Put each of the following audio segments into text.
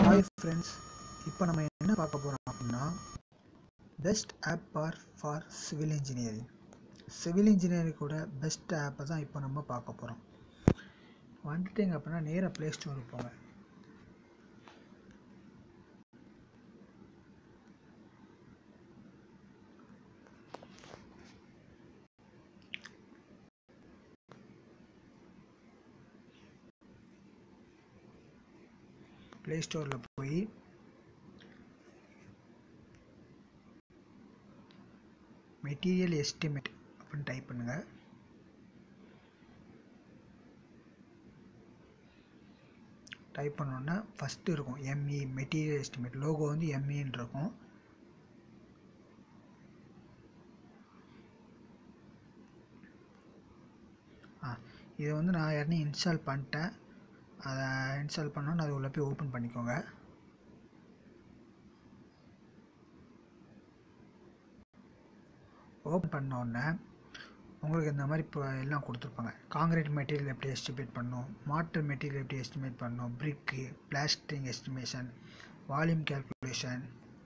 hi friends இப்போ நம்ம என்ன பார்க்க போகிறோம் அப்படின்னா best app for for civil engineering civil engineering கூட பெஸ்ட் ஆப்பை தான் இப்போ நம்ம பார்க்க போகிறோம் வந்துட்டீங்க அப்படின்னா நேராக ப்ளே ஸ்டோருக்கு போங்க ப்ளே ஸ்டோரில் போய் மெட்டீரியல் எஸ்டிமேட் அப்படின்னு டைப் பண்ணுங்கள் டைப் பண்ணோன்னா ஃபஸ்ட்டு இருக்கும் எம்இ மெட்டீரியல் எஸ்டிமேட் லோகோ வந்து எம்இன்னு இருக்கும் ஆ இதை வந்து நான் ஏற்கனவே இன்ஸ்டால் பண்ணிட்டேன் அதை இன்ஸ்டால் பண்ணோன்னு அது உள்ள போய் ஓப்பன் பண்ணிக்கோங்க ஓப்பன் பண்ண உடனே உங்களுக்கு இந்த மாதிரி இப்போ எல்லாம் கொடுத்துருப்பாங்க காங்கிரீட் மெட்டீரியல் எப்படி எஸ்டிமேட் பண்ணணும் மாட்டர் மெட்டீரியல் எப்படி எஸ்டிமேட் பண்ணணும் brick plastering estimation volume calculation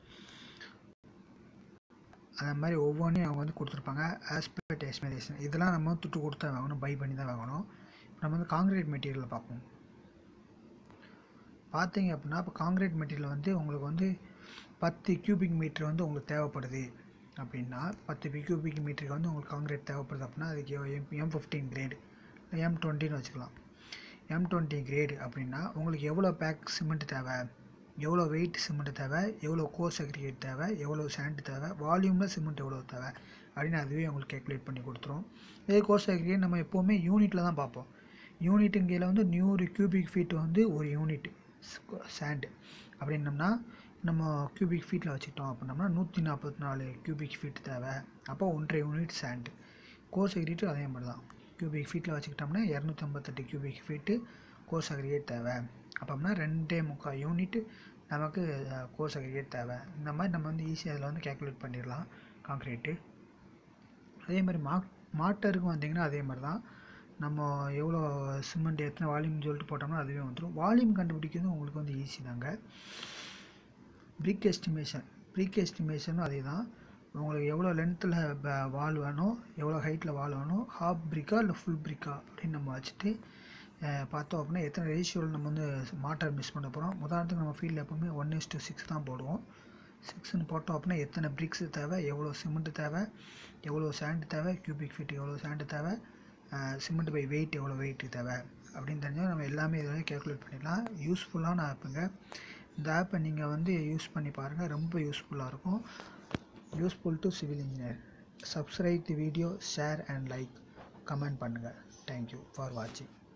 அந்த மாதிரி ஒவ்வொன்றையும் அவங்க வந்து கொடுத்துருப்பாங்க ஆஸ்பெக்ட் எஸ்டிமேஷன் இதெல்லாம் நம்ம துட்டு கொடுத்தா வாங்கணும் பை பண்ணி தான் வாங்கணும் நம்ம வந்து காங்கிரீட் மெட்டீரியல் பார்ப்போம் பார்த்தீங்க அப்படின்னா இப்போ காங்கிரீட் மெட்டீரியல் வந்து உங்களுக்கு வந்து பத்து கியூபிக் மீட்டர் வந்து உங்களுக்கு தேவைப்படுது அப்படின்னா பத்து கியூபிக் மீட்டருக்கு வந்து உங்களுக்கு காங்கிரீட் தேவைப்படுது அப்படின்னா அதுக்கு M M fifteen grade M டுவெண்ட்டின்னு வச்சுக்கலாம் எம் டுவெண்ட்டி கிரேடு அப்படின்னா உங்களுக்கு எவ்வளோ பேக் சிமெண்ட் தேவை எவ்வளோ வெயிட் சிமெண்ட் தேவை எவ்வளோ கோர்ஸ் அக்ரிகேட் தேவை எவ்வளோ சேண்ட் தேவை வால்யூமில் சிமெண்ட் எவ்வளோ தேவை அப்படின்னு அதுவே உங்களுக்கு கேல்குலேட் பண்ணி கொடுத்துரும் இதே கோர்ஸ் அக்ரிகேட் நம்ம எப்போவுமே யூனிட்டில் தான் பார்ப்போம் யூனிட்டுங்கையில் வந்து நூறு கியூபிக் ஃபீட் வந்து ஒரு யூனிட் சேண்டு அப்படின்னம்னா நம்ம கியூபிக் ஃபீட்டில் வச்சுக்கிட்டோம் அப்படின்னம்னா நூற்றி நாற்பத்தி நாலு கியூபிக் ஃபீட் தேவை அப்போ ஒன்றரை யூனிட் சேண்டு கோர்ஸ் அக்ரிகேட்டும் அதே மாதிரி தான் கியூபிக் ஃபீட்டில் வச்சுக்கிட்டோம்னா இரநூத்தி ஐம்பத்தெட்டு கியூபிக் ஃபீட்டு கோர்ஸ் அக்ரிகேட் தேவை அப்போம்னா ரெண்டே முக்கால் யூனிட் நமக்கு கோர்ஸ் அக்ரிகேட் தேவை இந்த மாதிரி நம்ம வந்து ஈஸியாக அதில் வந்து கேல்குலேட் பண்ணிடலாம் காங்க்ரீட்டு அதே மாதிரி மா மாட்டருக்கு வந்தீங்கன்னா அதே மாதிரி தான் நம்ம எவ்வளோ சிமெண்ட் எத்தனை வால்யூம் சொல்லிட்டு போட்டோம்னா அதுவே வந்துடும் வால்யூம் கண்டுபிடிக்கிறது உங்களுக்கு வந்து ஈஸி தாங்க பிரிக் எஸ்டிமேஷன் பிரிக் எஸ்டிமேஷனும் அதே தான் உங்களுக்கு எவ்வளோ லென்த்தில் வால் வேணும் எவ்வளோ ஹைட்டில் வால் வேணும் ஹாஃப் பிரிக்கா இல்லை ஃபுல் பிரிக்கா அப்படின்னு நம்ம வச்சுட்டு பார்த்தோம் அப்படின்னா எத்தனை ரேஷியோவில் நம்ம வந்து மாட்டர் மிஸ் பண்ண போகிறோம் உதாரணத்துக்கு நம்ம ஃபீல்டில் எப்போவுமே ஒன் இஸ் டூ சிக்ஸ் தான் போடுவோம் சிக்ஸ்னு போட்டோம் அப்படின்னா எத்தனை பிரிக்ஸ் தேவை எவ்வளோ சிமெண்ட்டு தேவை எவ்வளோ சேண்டு தேவை கியூபிக் ஃபீட் எவ்வளோ சேண்டு தேவை சிமெண்ட் பை வெயிட் எவ்வளோ வெயிட் தேவை அப்படின்னு தெரிஞ்சால் நம்ம எல்லாமே இதில் கேல்குலேட் பண்ணிடலாம் யூஸ்ஃபுல்லான ஆப்புங்க இந்த ஆப்பை நீங்கள் வந்து யூஸ் பண்ணி பாருங்கள் ரொம்ப யூஸ்ஃபுல்லாக இருக்கும் useful to civil engineer subscribe the video share and like comment பண்ணுங்கள் தேங்க்யூ ஃபார் வாட்சிங்